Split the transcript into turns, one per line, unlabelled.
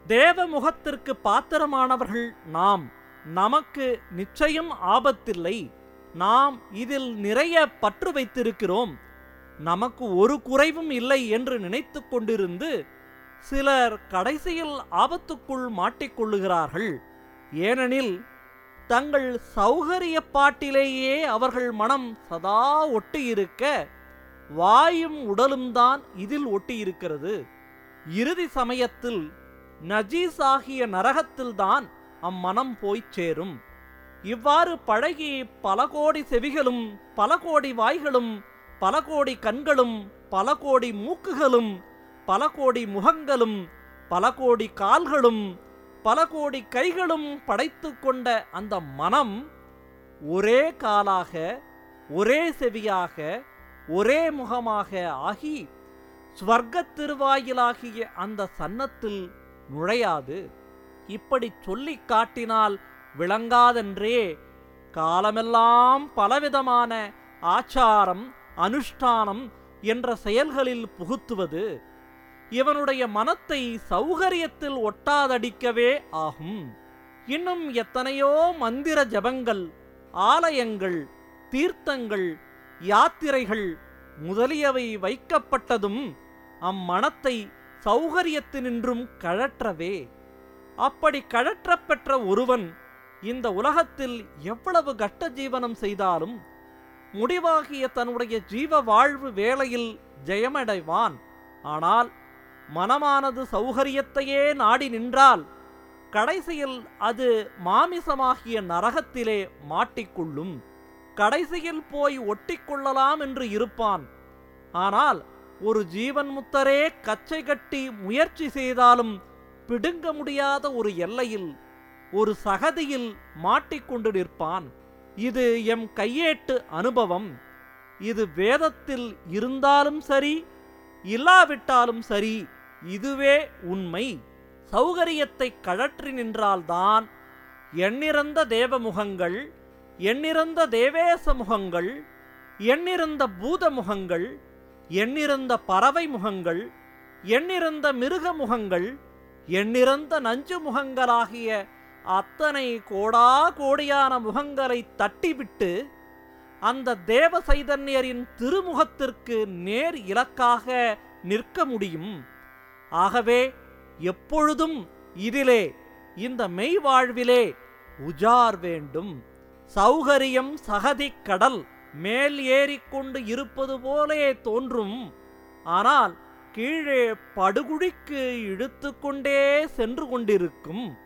தேவ முகத்திற்கு பாத்திரமானவர்கள் நாம் நமக்கு நிச்சயம் ஆபத்தில்லை நாம் இதில் நிறைய பற்று வைத்திருக்கிறோம் நமக்கு ஒரு குறைவும் இல்லை என்று நினைத்து கொண்டிருந்து சிலர் கடைசியில் ஆபத்துக்குள் மாட்டிக்கொள்ளுகிறார்கள் ஏனெனில் தங்கள் சௌகரிய பாட்டிலேயே அவர்கள் மனம் சதா ஒட்டியிருக்க வாயும் உடலும் தான் இதில் ஒட்டியிருக்கிறது இறுதி சமயத்தில் நஜீஸ் ஆகிய நரகத்தில்தான் அம்மனம் போய்ச் சேரும் இவ்வாறு பழகி பல கோடி செவிகளும் பல கோடி வாய்களும் பல கோடி கண்களும் பல கோடி மூக்குகளும் பல கோடி முகங்களும் பல கோடி கால்களும் பல கோடி கைகளும் படைத்து கொண்ட அந்த மனம் ஒரே காலாக ஒரே செவியாக ஒரே முகமாக ஆகி ஸ்வர்க்கத் திருவாயிலாகிய அந்த சன்னத்தில் நுழையாது இப்படி சொல்லிக் காட்டினால் விளங்காதென்றே காலமெல்லாம் பலவிதமான ஆச்சாரம் அனுஷ்டானம் என்ற செயல்களில் புகுத்துவது இவனுடைய மனத்தை சௌகரியத்தில் ஒட்டாதடிக்கவே ஆகும் இன்னும் எத்தனையோ மந்திர ஜபங்கள் ஆலயங்கள் தீர்த்தங்கள் யாத்திரைகள் முதலியவை வைக்கப்பட்டதும் அம்மனத்தை சௌகரியத்தினின்றும் கழற்றவே அப்படி கழற்றப் பெற்ற ஒருவன் இந்த உலகத்தில் எவ்வளவு கட்ட ஜீவனம் செய்தாலும் முடிவாகிய தன்னுடைய ஜீவ வாழ்வு வேளையில் ஜெயமடைவான் ஆனால் மனமானது சௌகரியத்தையே நாடி நின்றால் கடைசியில் அது மாமிசமாகிய நரகத்திலே மாட்டிக்கொள்ளும் கடைசியில் போய் ஒட்டிக்கொள்ளலாம் என்று இருப்பான் ஆனால் ஒரு ஜீவன் முத்தரே கச்சை கட்டி முயற்சி செய்தாலும் பிடுங்க முடியாத ஒரு எல்லையில் ஒரு சகதியில் மாட்டிக்கொண்டு நிற்பான் இது எம் கையேட்டு அனுபவம் இது வேதத்தில் இருந்தாலும் சரி இல்லாவிட்டாலும் சரி இதுவே உண்மை சௌகரியத்தை கழற்றி நின்றால்தான் எண்ணிறந்த தேவமுகங்கள் எண்ணிறந்த தேவேச முகங்கள் எண்ணிறந்த பூத முகங்கள் எண்ணிறந்த பறவை முகங்கள் எண்ணிறந்த மிருக முகங்கள் எண்ணிறந்த நஞ்சு முகங்களாகிய அத்தனை கோடா கோடியான முகங்களை தட்டிவிட்டு அந்த தேவ சைதன்யரின் திருமுகத்திற்கு நேர் இலக்காக நிற்க முடியும் ஆகவே எப்பொழுதும் இதிலே இந்த மெய் வாழ்விலே உஜார் வேண்டும் சௌகரியம் சகதி கடல் மேல் ஏறிக்கொண்டு இருப்பது போலே தோன்றும் ஆனால் கீழே படுகுழிக்கு இழுத்து கொண்டே சென்று கொண்டிருக்கும்